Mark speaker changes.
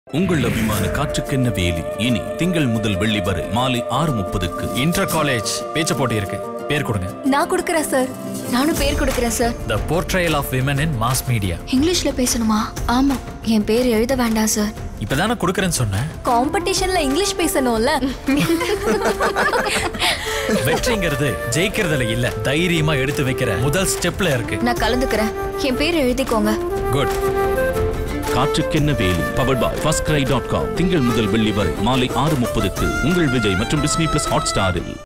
Speaker 1: உங்கள் அபிமான காற்றுக்கென்ன வேலி இனி திங்கள் முதல் வெள்ளி வரை மாலை ஆறு முப்பதுக்கு
Speaker 2: இன்டர் காலேஜ் பேச்சு போட்டி இருக்கு பேர் கொடுங்க
Speaker 3: நான் கொடுக்குறேன் சார் நானும் பேர் கொடுக்குறேன் sir
Speaker 2: the portrayal of women in mass media
Speaker 3: இங்கிலீஷ்ல பேசணுமா ஆமா என் பேர் எழுத வேண்டாம் சார்
Speaker 2: இப்பதானே கொடுக்குறேன்னு சொன்னேன்
Speaker 3: காம்படிஷன்ல இங்கிலீஷ் பேசணும்ல
Speaker 2: வெற்றிங்கிறது ஜெயிக்கிறதுல இல்ல தைரியமா எடுத்து வைக்கிற முதல் ஸ்டெப்ல இருக்கு
Speaker 3: நான் கலந்துக்கிறேன் என் பேர் எழுதிக்கோங்க
Speaker 2: good
Speaker 1: Kaatrukkenna Veli powered by FirstCry dot com திங்கள் முதல் வெள்ளி வரை மாலை ஆறு முப்பதுக்கு உங்கள் விஜய் மற்றும் டிஸ்னி பிளஸ் ஹாட் ஸ்டாரில்